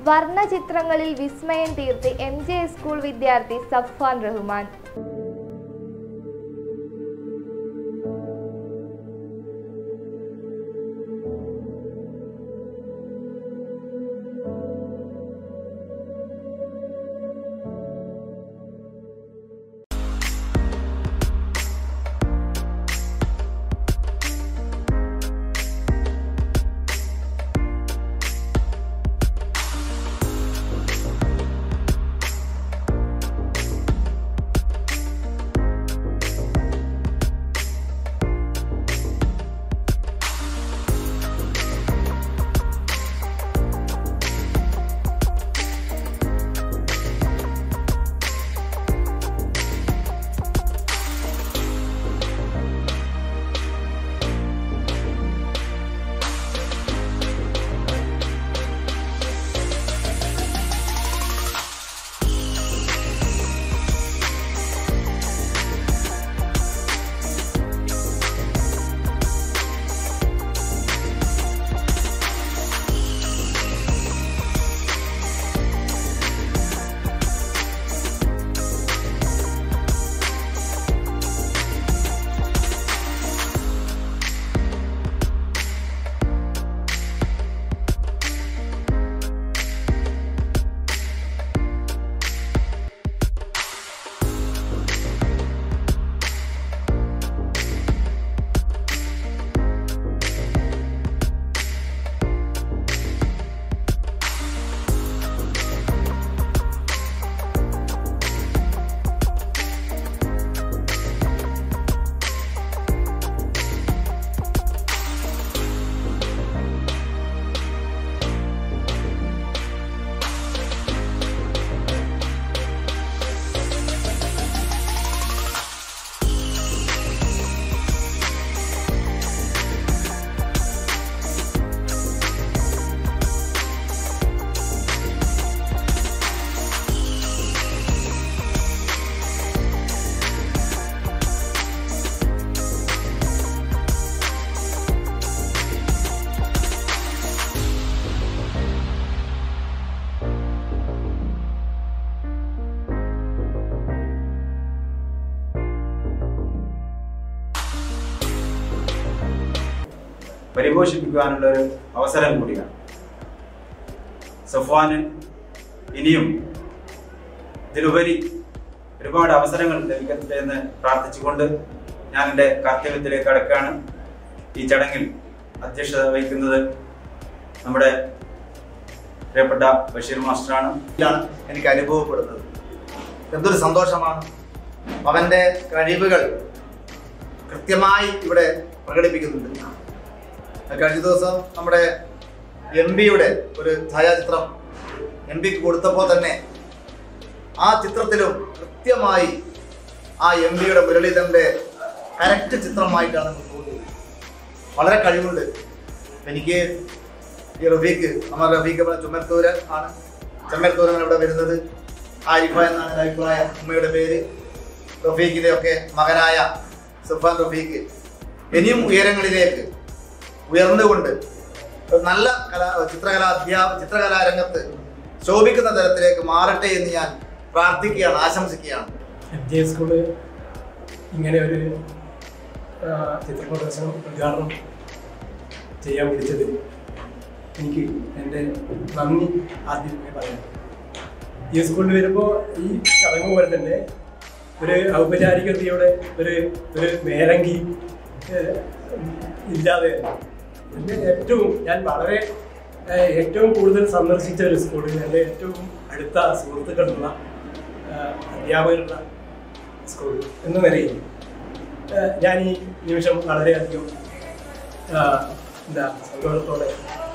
വർണ്ണചിത്രങ്ങളിൽ വിസ്മയം തീർത്ത് M J school വിദ്യാർത്ഥി സഫ്വാൻ റഹ്മാൻ പരിപോഷിപ്പിക്കുവാനുള്ള ഒരു അവസരം കൂടിയാണ് സഫ്വാന് ഇനിയും ഇതിലുപരി ഒരുപാട് അവസരങ്ങൾ ലഭിക്കട്ടെ എന്ന് പ്രാർത്ഥിച്ചുകൊണ്ട് ഞാൻ എൻ്റെ കർത്തവ്യത്തിലേക്ക് കടക്കുകയാണ് ഈ ചടങ്ങിൽ അധ്യക്ഷത വഹിക്കുന്നത് നമ്മുടെ പ്രിയപ്പെട്ട ബഷീർ മാസ്റ്ററാണ് ാണ് എനിക്ക് അനുഭവപ്പെടുന്നത് എന്തൊരു സന്തോഷമാണ് അവന്റെ കഴിവുകൾ കൃത്യമായി ഇവിടെ പ്രകടിപ്പിക്കുന്നുണ്ട് കഴിഞ്ഞ ദിവസം നമ്മുടെ എം പിയുടെ ഒരു ഛായാചിത്രം എം പിക്ക് കൊടുത്തപ്പോൾ തന്നെ ആ ചിത്രത്തിലും കൃത്യമായി ആ എം പിയുടെ മുരളീധരന്റെ കറക്റ്റ് ചിത്രമായിട്ടാണ് നമുക്ക് തോന്നിയത് വളരെ കഴിവുണ്ട് എനിക്ക് ഈ റഫീഖ് നമ്മുടെ റഫീഖ് ഇവിടെ ചുമത്തൂര് ആണ് ചുമത്തൂരാണ് ഇവിടെ വരുന്നത് ആരിഫ എന്നാണ് എൻ്റെ അഭിപ്രായം ഉമ്മയുടെ പേര് റഫീഖിന്റെ ഒക്കെ മകനായ സുഫാൻ റഫീഖ് ഇനിയും ഉയരങ്ങളിലേക്ക് ഉയർന്നുകൊണ്ട് ഒരു നല്ല കലാ ചിത്രകലാ അധ്യാ ചിത്രകലാ രംഗത്ത് ശോഭിക്കുന്ന തരത്തിലേക്ക് മാറട്ടെ എന്ന് ഞാൻ പ്രാർത്ഥിക്കുകയാണ് ആശംസിക്കുകയാണ് എം ജെ സ്കൂള് ഇങ്ങനെ ഒരു ആ, ചിത്ര പ്രദർശനം ഉദ്ഘാടനം ചെയ്യാൻ വിളിച്ചതിൽ എനിക്ക് എൻ്റെ നന്ദി ആദ്യമേ പറയാം ഈ സ്കൂളിൽ വരുമ്പോൾ ഈ ചടങ്ങ് പോലെ തന്നെ ഒരു ഔപചാരികതയുടെ ഒരു ഒരു മേലങ്കി ഏഹ്, ഇല്ലാതെ എൻ്റെ ഏറ്റവും ഞാൻ വളരെ ഏഹ്, ഏറ്റവും കൂടുതൽ സന്ദർശിച്ച ഒരു സ്കൂളിൽ എൻ്റെ ഏറ്റവും അടുത്ത സുഹൃത്തുക്കളുള്ള ഏഹ്, അധ്യാപകരുള്ള സ്കൂൾ എന്ന നിലയിൽ ഏഹ്, ഞാൻ ഈ നിമിഷം വളരെയധികം ഏഹ്, എന്താ സന്തോഷത്തോടെ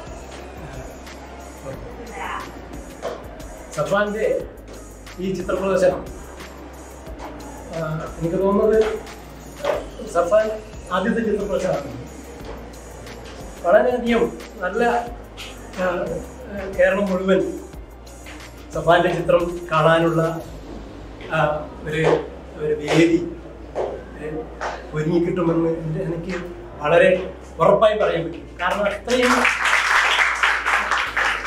ഏഹ്, സഫാന്റെ ഈ ചിത്രപ്രദർശനം ഏഹ്, എനിക്ക് തോന്നുന്നത് സഫാൻ ആദ്യത്തെ ചിത്രപ്രദർശനമാണ് വളരെയധികം നല്ല ഏഹ്, ഏഹ്, കേരളം മുഴുവൻ സഫാന്റെ ചിത്രം കാണാനുള്ള ആ, ഒരു ഒരു വേദി ഏഹ്, ഒരുങ്ങിക്കിട്ടുമെന്ന് എൻ്റെ- എനിക്ക് വളരെ ഉറപ്പായി പറയാൻ പറ്റും കാരണം അത്രയും അത്ര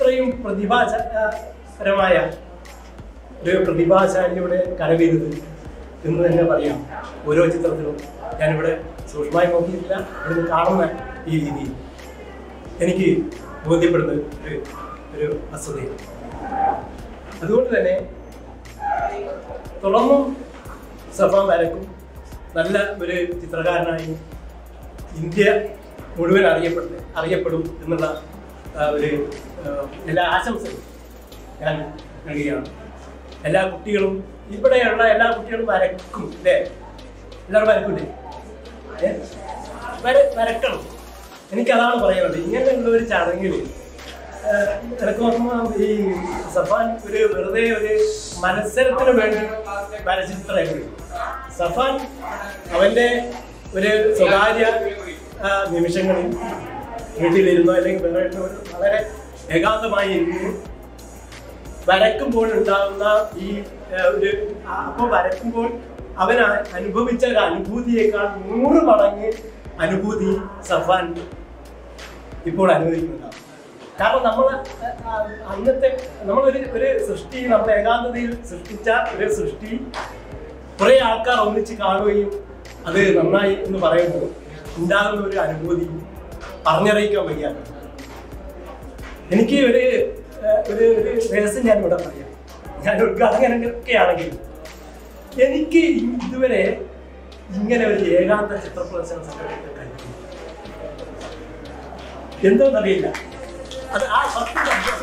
ഇത്രയും പ്രതിഭാപരമായ ഒരു പ്രതിഭാശാലിയുടെ കരവിരുത് എന്ന് തന്നെ പറയാം ഓരോ ചിത്രത്തിലും ഞാനിവിടെ സൂക്ഷ്മമായി നോക്കിയിട്ടില്ല ഇവിടുന്ന് കാണുന്ന ഈ രീതിയിൽ എനിക്ക് ബോധ്യപ്പെടുന്ന ഒരു ഒരു വസ്തുതയാണ് അതുകൊണ്ട് തന്നെ തുടർന്നും സഫാൻ വരക്കും നല്ല ഒരു ചിത്രകാരനായി ഇന്ത്യ മുഴുവൻ അറിയപ്പെടുന്നത് അറിയപ്പെടും എന്നുള്ള ആ, ഒരു ആ, എല്ലാ ആശംസകളും ഞാൻ നൽകുകയാണ് എല്ലാ കുട്ടികളും ഇവിടെയുള്ള എല്ലാ കുട്ടികളും വരക്കും അല്ലേ എല്ലാവരും വരക്കൂലേ ഏ? വര വരക്കണം എനിക്കതാണ് പറയുന്നത് ഇങ്ങനെയുള്ള ഒരു ചടങ്ങിൽ എനിക്ക് നോക്കുമ്പോൾ ഈ സഫാൻ ഒരു വെറുതെ ഒരു മത്സരത്തിന് വേണ്ടി വരച്ച ചിത്രമായിരുന്നു സഫാൻ അവന്റെ ഒരു സ്വകാര്യ ആ, നിമിഷങ്ങളിൽ വീട്ടിലിരുന്നോ അല്ലെങ്കിൽ വേറെ ഒരു വളരെ ഏകാന്തമായി ഇരുന്ന് വരക്കുമ്പോൾ ഉണ്ടാകുന്ന ഈ ആ, ഒരു അപ്പോൾ വരക്കുമ്പോൾ അവൻ അ- അനുഭവിച്ച ഒരു അനുഭൂതിയേക്കാൾ നൂറ് മടങ്ങ് അനുഭൂതി സഫാൻ ഇപ്പോൾ അനുഭവിക്കുന്നുണ്ടാവും കാരണം നമ്മൾ അന്നത്തെ നമ്മളൊരു ഒരു സൃഷ്ടി നമ്മൾ ഏകാന്തതയിൽ സൃഷ്ടിച്ച ഒരു സൃഷ്ടി കുറെ ആൾക്കാർ ഒന്നിച്ച് കാണുകയും അത് നന്നായി എന്ന് പറയുമ്പോൾ ഉണ്ടാകുന്ന ഒരു അനുഭൂതി പറഞ്ഞറിയിക്കാൻ വയ്യാണ് എനിക്ക് ഒരു ഏഹ്, ഒരു ഒരു രഹസ്യം ഞാൻ ഇവിടെ പറയാം ഞാൻ ഉദ്ഘാടകനൊക്കെ ആണെങ്കിൽ എനിക്ക് ഇതുവരെ ഇങ്ങനെ ഒരു ഏകാന്ത ചിത്ര പ്രദർശനം സംഘടിപ്പിക്കാൻ കഴിഞ്ഞില്ല എന്തോന്നറിയില്ല അത് ആ സത്യം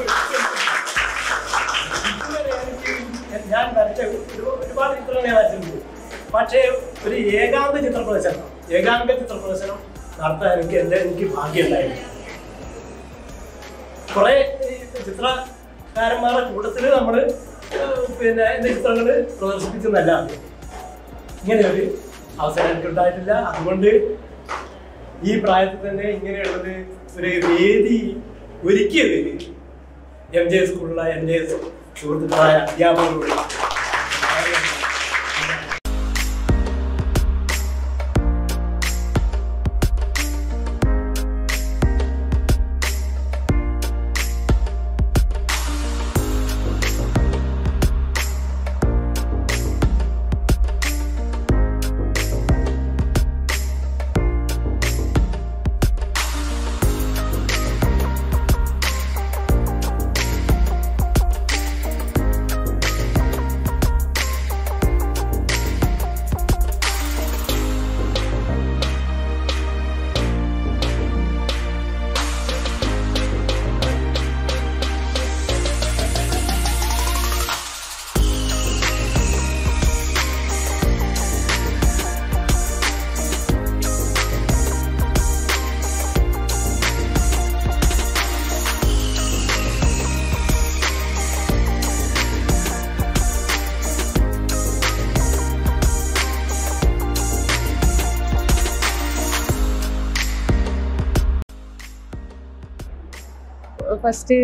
ഇതുവരെ എനിക്ക് ഞാൻ വരച്ച ഒരു- ഒരുപാട് ചിത്രങ്ങൾ ഞാൻ വരച്ചിട്ടുണ്ട് പക്ഷേ ഒരു ഏകാന്ത ചിത്ര പ്രദർശനം ഏകാംഗ ചിത്ര പ്രദർശനം നടത്താൻ എനിക്ക് എൻ്റെ എനിക്ക് ഭാഗ്യമുണ്ടായിരുന്നു കുറെ ചിത്രകാരന്മാരുടെ കൂട്ടത്തിൽ നമ്മൾ പിന്നെ എൻ്റെ ചിത്രങ്ങൾ പ്രദർശിപ്പിക്കുന്നല്ലാതെ ഇങ്ങനെ ഒരു അവസരം എനിക്ക് ഉണ്ടായിട്ടില്ല അതുകൊണ്ട് ഈ പ്രായത്തിൽ തന്നെ ഇങ്ങനെയുള്ളത് ഒരു വേദി ഒരുക്കിയത് എം ജെ സ്കൂളിലുള്ള എൻ്റെ സുഹൃത്തുക്കളായ അധ്യാപകരോട് ഫസ്റ്റ്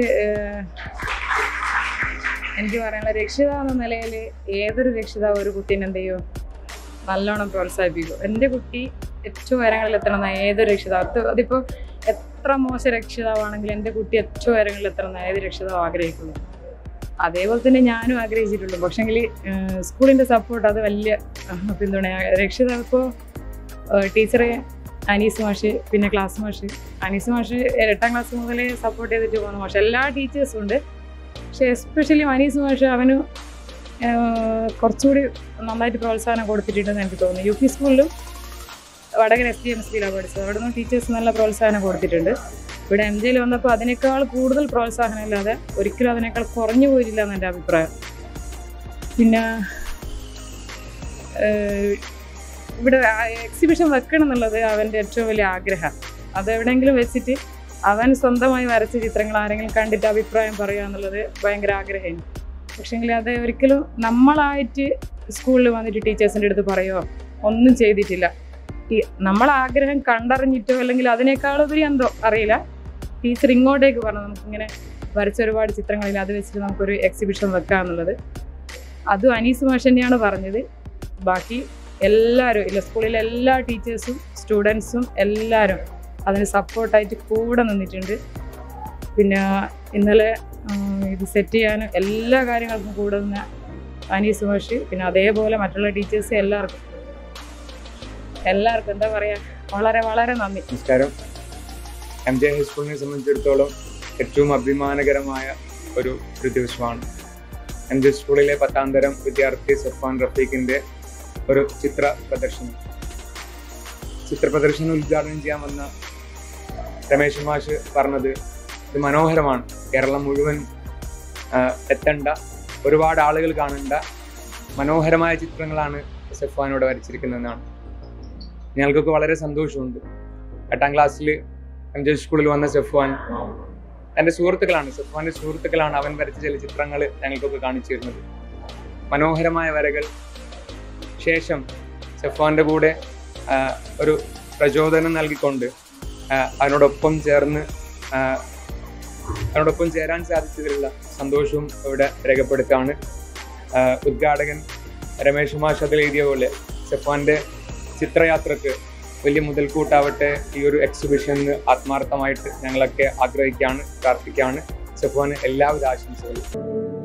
എനിക്ക് പറയാനുള്ള രക്ഷിതാവ് എന്ന നിലയിൽ ഏതൊരു രക്ഷിതാവ് ഒരു കുട്ടീനെ എന്ത് ചെയ്യും നല്ലോണം പ്രോത്സാഹിപ്പിക്കും എൻ്റെ കുട്ടി ഏറ്റവും ഉയരങ്ങളിൽ എത്തണം എന്ന് ഏതൊരു രക്ഷിതാവ് അത് അതിപ്പോൾ എത്ര മോശം രക്ഷിതാവാണെങ്കിലും എൻ്റെ കുട്ടി ഏറ്റവും ഉയരങ്ങളിൽ എത്തണം എന്ന് ഏത് രക്ഷിതാവ് ആഗ്രഹിക്കുന്നു അതേപോലെ തന്നെ ഞാനും ആഗ്രഹിച്ചിട്ടുള്ളൂ പക്ഷെങ്കിൽ സ്കൂളിൻ്റെ സപ്പോർട്ട് അത് വലിയ ആഹ്, പിന്തുണയാണ് രക്ഷിതാവ് ഇപ്പോൾ ടീച്ചറെ അനീസ് മാഷ് പിന്നെ ക്ലാസ് മാഷ് അനീസ് മാഷ് എട്ടാം ക്ലാസ് മുതലേ സപ്പോർട്ട് ചെയ്തിട്ട് പോകുന്ന മാഷ് എല്ലാ ടീച്ചേഴ്സും ഉണ്ട് പക്ഷെ എസ്പെഷ്യലി അനീസ് മാഷ് അവന് ആഹ്, കുറച്ചുകൂടി നന്നായിട്ട് പ്രോത്സാഹനം കൊടുത്തിട്ടുണ്ടെന്ന് എനിക്ക് തോന്നുന്നു യു പി സ്കൂളിലും Vadakara S D M S ഡിയിലാണ് പഠിച്ചത് അവിടെ നിന്ന് ടീച്ചേഴ്സ് നല്ല പ്രോത്സാഹനം കൊടുത്തിട്ടുണ്ട് ഇവിടെ എം ജിയിൽ വന്നപ്പോൾ അതിനേക്കാൾ കൂടുതൽ പ്രോത്സാഹനം ഇല്ലാതെ ഒരിക്കലും അതിനേക്കാൾ കുറഞ്ഞു പോയിട്ടില്ല എന്ന് എൻ്റെ അഭിപ്രായം പിന്നെ ഏഹ്, ഇവിടെ എക്സിബിഷൻ വെക്കണം എന്നുള്ളത് അവൻ്റെ ഏറ്റവും വലിയ ആഗ്രഹം അത് എവിടെയെങ്കിലും വെച്ചിട്ട് അവൻ സ്വന്തമായി വരച്ച ചിത്രങ്ങൾ ആരെങ്കിലും കണ്ടിട്ട് അഭിപ്രായം പറയുക എന്നുള്ളത് ഭയങ്കര ആഗ്രഹമാണ് പക്ഷേങ്കിൽ അത് ഒരിക്കലും നമ്മളായിട്ട് സ്കൂളിൽ വന്നിട്ട് ടീച്ചേഴ്സിൻ്റെ അടുത്ത് പറയുമോ ഒന്നും ചെയ്തിട്ടില്ല ഈ- നമ്മളെ ആഗ്രഹം കണ്ടറിഞ്ഞിട്ടോ അല്ലെങ്കിൽ അതിനേക്കാളുപരി എന്തോ അറിയില്ല ടീച്ചർ ഇങ്ങോട്ടേക്ക് പറഞ്ഞു നമുക്കിങ്ങനെ വരച്ച ഒരുപാട് ചിത്രങ്ങളിൽ അത് വെച്ചിട്ട് നമുക്കൊരു എക്സിബിഷൻ വെക്കാം എന്നുള്ളത് അതും അനീസ് മാഷ് തന്നെയാണ് പറഞ്ഞത് ബാക്കി എല്ലാവരും ഇല്ല സ്കൂളിലെ എല്ലാ ടീച്ചേഴ്സും സ്റ്റുഡൻസും എല്ലാവരും അതിന് സപ്പോർട്ടായിട്ട് കൂടെ നിന്നിട്ടുണ്ട് പിന്നെ ഇന്നലെ ആ, ഇത് സെറ്റ് ചെയ്യാനും എല്ലാ കാര്യങ്ങൾക്കും കൂടെ നിന്ന അനീസ് മാഷ് പിന്നെ അതേപോലെ മറ്റുള്ള ടീച്ചേഴ്സ് എല്ലാവർക്കും എല്ലാവർക്കും എന്താ പറയുക വളരെ വളരെ നന്ദി നമസ്കാരം എം ജെ ഹൈസ്കൂളിനെ സംബന്ധിച്ചിടത്തോളം ഏറ്റവും അഭിമാനകരമായ ഒരു ഒരു ദിവസമാണ് എം ജെ സ്കൂളിലെ പത്താം തരം വിദ്യാർത്ഥി സഫാൻ റഫീഖിന്റെ ഒരു ചിത്ര പ്രദർശനം ചിത്ര പ്രദർശനം ഉദ്ഘാടനം ചെയ്യാൻ വന്ന രമേശ് മാഷ് പറഞ്ഞത് ഇത് മനോഹരമാണ് കേരളം മുഴുവൻ ആ, എത്തേണ്ട ഒരുപാട് ആളുകൾ കാണേണ്ട മനോഹരമായ ചിത്രങ്ങളാണ് സഫാനോട് വരച്ചിരിക്കുന്നതെന്നാണ് ഞങ്ങൾക്കൊക്കെ വളരെ സന്തോഷമുണ്ട് എട്ടാം ക്ലാസ്സിൽ എം ജെ സ്കൂളിൽ വന്ന സെഫ്വാൻ എൻ്റെ സുഹൃത്തുക്കളാണ് സെഫ്വാൻ്റെ സുഹൃത്തുക്കളാണ് അവൻ വരച്ച ചില ചിത്രങ്ങൾ ഞങ്ങൾക്കൊക്കെ കാണിച്ചു തരുന്നത് മനോഹരമായ വരകൾ ശേഷം സെഫ്വാൻ്റെ കൂടെ ആ, ഒരു പ്രചോദനം നൽകിക്കൊണ്ട് ആ, അതിനോടൊപ്പം ചേർന്ന് ആ, അതിനോടൊപ്പം ചേരാൻ സാധിച്ചതിലുള്ള സന്തോഷവും ഇവിടെ രേഖപ്പെടുത്താണ് ആ, ഉദ്ഘാടകൻ രമേശ് മാഷ് അതിൽ എഴുതിയ പോലെ സെഫാന്റെ ചിത്രയാത്രക്ക് വലിയ മുതൽക്കൂട്ടാവട്ടെ ഈ ഒരു എക്സിബിഷന് ആത്മാർത്ഥമായിട്ട് ഞങ്ങളൊക്കെ ആഗ്രഹിക്കുകയാണ് പ്രാർത്ഥിക്കുകയാണ് സെഫാന് എല്ലാവിധ ആശംസകളും